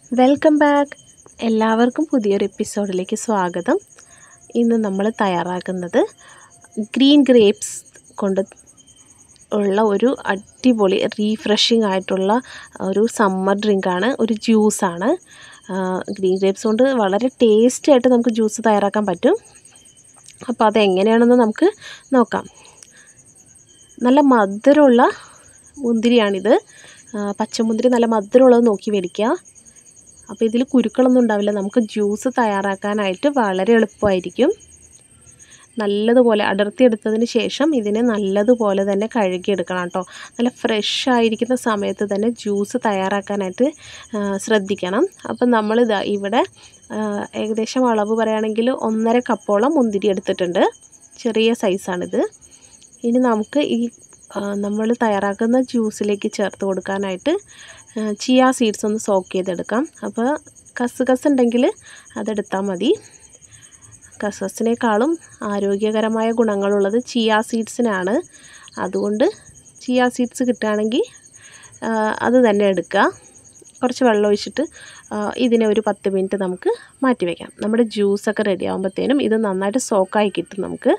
welcome back എല്ലാവർക്കും പുതിയൊരു എപ്പിസോഡിലേക്ക് സ്വാഗതം ഇന്ന് നമ്മൾ തയ്യാറാക്കുന്നത് ഗ്രീൻ ഗ്രേപ്സ് കൊണ്ട് ഉള്ള ഒരു അടിപൊളി റീഫ്രഷിംഗ് ആയിട്ടുള്ള ഒരു സമ്മർ ഡ്രിങ്കാണ് ഒരു ജ്യൂസാണ് ഗ്രീൻ ഗ്രേപ്സ് കൊണ്ട് വളരെ ടേസ്റ്റി ആയിട്ട് നമുക്ക് ജ്യൂസ് തയ്യാറാക്കാൻ പറ്റും അപ്പോൾ അതെങ്ങനെയാണെന്ന് നമുക്ക് നോക്കാം നല്ല മധുരമുള്ള മുന്തിരിയാണിത് പച്ചമുന്തിരി നല്ല മധുരമുള്ളത് നോക്കി മേടിക്കുക അപ്പോൾ ഇതിൽ കുരുക്കളൊന്നും ഉണ്ടാവില്ല നമുക്ക് ജ്യൂസ് തയ്യാറാക്കാനായിട്ട് വളരെ എളുപ്പമായിരിക്കും നല്ലതുപോലെ അടർത്തിയെടുത്തതിന് ശേഷം ഇതിനെ നല്ലതുപോലെ തന്നെ കഴുകിയെടുക്കണം കേട്ടോ നല്ല ഫ്രഷ് ആയിരിക്കുന്ന സമയത്ത് തന്നെ ജ്യൂസ് തയ്യാറാക്കാനായിട്ട് ശ്രദ്ധിക്കണം അപ്പം നമ്മളിതാ ഇവിടെ ഏകദേശം അളവ് പറയുകയാണെങ്കിൽ ഒന്നര കപ്പോളം മുന്തിരി എടുത്തിട്ടുണ്ട് ചെറിയ സൈസാണിത് ഇനി നമുക്ക് ഈ നമ്മൾ തയ്യാറാക്കുന്ന ജ്യൂസിലേക്ക് ചേർത്ത് കൊടുക്കാനായിട്ട് ചിയ സീഡ്സ് ഒന്ന് സോക്ക് ചെയ്തെടുക്കാം അപ്പോൾ കസുകസ് ഉണ്ടെങ്കിൽ അതെടുത്താൽ മതി കസസിനേക്കാളും ആരോഗ്യകരമായ ഗുണങ്ങളുള്ളത് ചിയ സീഡ്സിനാണ് അതുകൊണ്ട് ചിയ സീഡ്സ് കിട്ടുകയാണെങ്കിൽ അത് തന്നെ എടുക്കുക കുറച്ച് വെള്ളം ഒഴിച്ചിട്ട് ഇതിനെ ഒരു പത്ത് മിനിറ്റ് നമുക്ക് മാറ്റി വയ്ക്കാം നമ്മുടെ ജ്യൂസൊക്കെ റെഡി ആകുമ്പോഴത്തേനും ഇത് നന്നായിട്ട് സോക്കായി കിട്ടും നമുക്ക്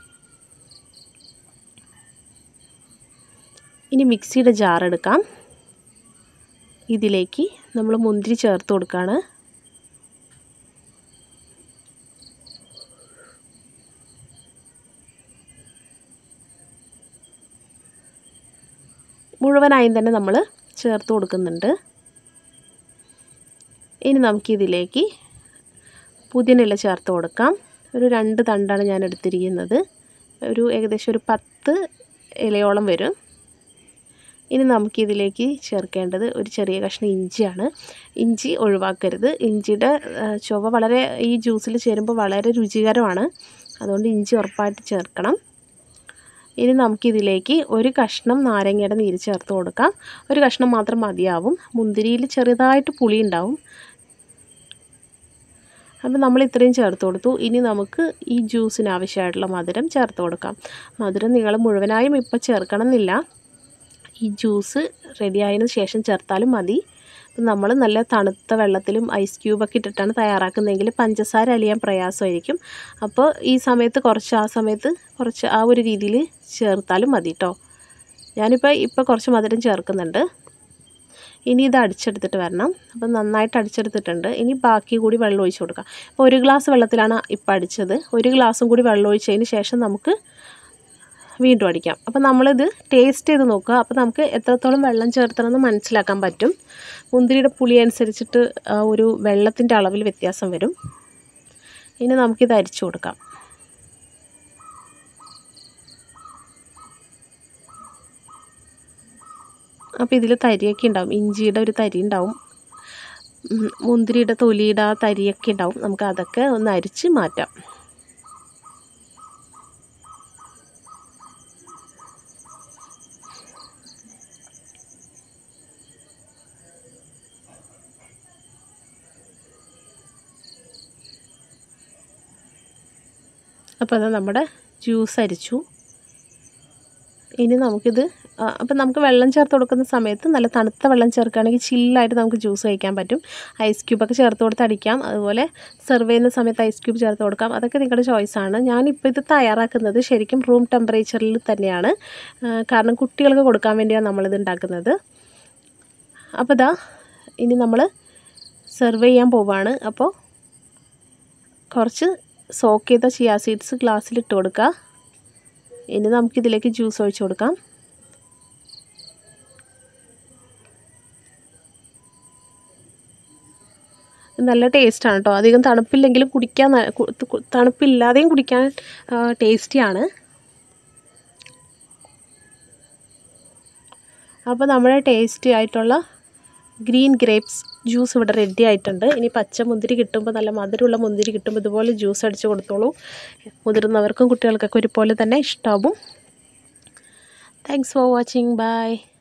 ഇനി മിക്സിയുടെ ജാർ എടുക്കാം ഇതിലേക്ക് നമ്മൾ മുന്തിരി ചേർത്ത് കൊടുക്കുകയാണ് മുഴുവനായും തന്നെ നമ്മൾ ചേർത്ത് കൊടുക്കുന്നുണ്ട് ഇനി നമുക്കിതിലേക്ക് പുതിനയില ചേർത്ത് കൊടുക്കാം ഒരു രണ്ട് തണ്ടാണ് ഞാൻ എടുത്തിരിക്കുന്നത് ഒരു ഏകദേശം ഒരു പത്ത് ഇലയോളം വരും ഇനി നമുക്കിതിലേക്ക് ചേർക്കേണ്ടത് ഒരു ചെറിയ കഷ്ണം ഇഞ്ചിയാണ് ഇഞ്ചി ഒഴിവാക്കരുത് ഇഞ്ചിയുടെ ചുവ വളരെ ഈ ജ്യൂസിൽ ചേരുമ്പോൾ വളരെ രുചികരമാണ് അതുകൊണ്ട് ഇഞ്ചി ഉറപ്പായിട്ട് ചേർക്കണം ഇനി നമുക്കിതിലേക്ക് ഒരു കഷ്ണം നാരങ്ങയുടെ നീര് ചേർത്ത് കൊടുക്കാം ഒരു കഷ്ണം മാത്രം മതിയാവും മുന്തിരിയിൽ ചെറുതായിട്ട് പുളി ഉണ്ടാവും അപ്പോൾ നമ്മൾ ഇത്രയും ചേർത്ത് കൊടുത്തു ഇനി നമുക്ക് ഈ ജ്യൂസിന് ആവശ്യമായിട്ടുള്ള മധുരം ചേർത്ത് കൊടുക്കാം മധുരം നിങ്ങൾ മുഴുവനായും ഇപ്പോൾ ചേർക്കണം എന്നില്ല ഈ ജ്യൂസ് റെഡി ആയതിനു ശേഷം ചേർത്താലും മതി നമ്മൾ നല്ല തണുത്ത വെള്ളത്തിലും ഐസ് ക്യൂബൊക്കെ ഇട്ടിട്ടാണ് തയ്യാറാക്കുന്നതെങ്കിൽ പഞ്ചസാര അലിയാൻ പ്രയാസമായിരിക്കും അപ്പോൾ ഈ സമയത്ത് കുറച്ച് ആ സമയത്ത് കുറച്ച് ആ ഒരു രീതിയിൽ ചേർത്താലും മതി കേട്ടോ ഞാനിപ്പോൾ ഇപ്പോൾ കുറച്ച് മധുരം ചേർക്കുന്നുണ്ട് ഇനി ഇത് അടിച്ചെടുത്തിട്ട് വരണം അപ്പം നന്നായിട്ട് അടിച്ചെടുത്തിട്ടുണ്ട് ഇനി ബാക്കി കൂടി വെള്ളം ഒഴിച്ച് കൊടുക്കാം അപ്പോൾ ഒരു ഗ്ലാസ് വെള്ളത്തിലാണ് ഇപ്പോൾ അടിച്ചത് ഒരു ഗ്ലാസും കൂടി വെള്ളം ഒഴിച്ചതിന് ശേഷം നമുക്ക് വീണ്ടും അടിക്കാം അപ്പോൾ നമ്മളിത് ടേസ്റ്റ് ചെയ്ത് നോക്കുക അപ്പോൾ നമുക്ക് എത്രത്തോളം വെള്ളം ചേർത്തണമെന്ന് മനസ്സിലാക്കാൻ പറ്റും മുന്തിരിയുടെ പുളി അനുസരിച്ചിട്ട് ഒരു വെള്ളത്തിൻ്റെ അളവിൽ വ്യത്യാസം വരും ഇനി നമുക്കിത് അരിച്ചു കൊടുക്കാം അപ്പോൾ ഇതിൽ തരിയൊക്കെ ഉണ്ടാവും ഇഞ്ചിയുടെ ഒരു തരി ഉണ്ടാവും മുന്തിരിയുടെ തൊലിയുടെ ആ തരിയൊക്കെ ഉണ്ടാവും നമുക്ക് അതൊക്കെ ഒന്ന് അരിച്ച് മാറ്റാം അപ്പോൾ അത് നമ്മുടെ ജ്യൂസ് അരിച്ചു ഇനി നമുക്കിത് അപ്പം നമുക്ക് വെള്ളം ചേർത്ത് കൊടുക്കുന്ന സമയത്ത് നല്ല തണുത്ത വെള്ളം ചേർക്കുകയാണെങ്കിൽ ചില്ലായിട്ട് നമുക്ക് ജ്യൂസ് കഴിക്കാൻ പറ്റും ഐസ് ക്യൂബൊക്കെ ചേർത്ത് കൊടുത്ത് അടിക്കാം അതുപോലെ സെർവ് ചെയ്യുന്ന സമയത്ത് ഐസ് ക്യൂബ് ചേർത്ത് കൊടുക്കാം അതൊക്കെ നിങ്ങളുടെ ചോയ്സാണ് ഞാനിപ്പോൾ ഇത് തയ്യാറാക്കുന്നത് ശരിക്കും റൂം ടെമ്പറേച്ചറിൽ തന്നെയാണ് കാരണം കുട്ടികൾക്ക് കൊടുക്കാൻ വേണ്ടിയാണ് നമ്മളിത് ഉണ്ടാക്കുന്നത് അപ്പോൾ ഇതാ ഇനി നമ്മൾ സെർവ് ചെയ്യാൻ പോവാണ് അപ്പോൾ കുറച്ച് സോക്ക് ചെയ്ത ചിയ സീഡ്സ് ഗ്ലാസ്സിൽ ഇട്ട് കൊടുക്കുക ഇനി നമുക്കിതിലേക്ക് ജ്യൂസ് ഒഴിച്ച് കൊടുക്കാം നല്ല ടേസ്റ്റാണ് കേട്ടോ അധികം തണുപ്പില്ലെങ്കിലും കുടിക്കാൻ തണുപ്പില്ലാതെയും കുടിക്കാൻ ടേസ്റ്റിയാണ് അപ്പോൾ നമ്മുടെ ടേസ്റ്റി ആയിട്ടുള്ള ഗ്രീൻ ഗ്രേപ്സ് ജ്യൂസ് ഇവിടെ റെഡി ആയിട്ടുണ്ട് ഇനി പച്ച മുന്തിരി കിട്ടുമ്പോൾ നല്ല മധുരമുള്ള മുന്തിരി കിട്ടുമ്പോൾ ഇതുപോലെ ജ്യൂസ് അടിച്ച് കൊടുത്തോളൂ മുതിർന്നവർക്കും കുട്ടികൾക്കൊക്കെ ഒരുപോലെ തന്നെ ഇഷ്ടമാവും താങ്ക്സ് ഫോർ വാച്ചിങ് ബൈ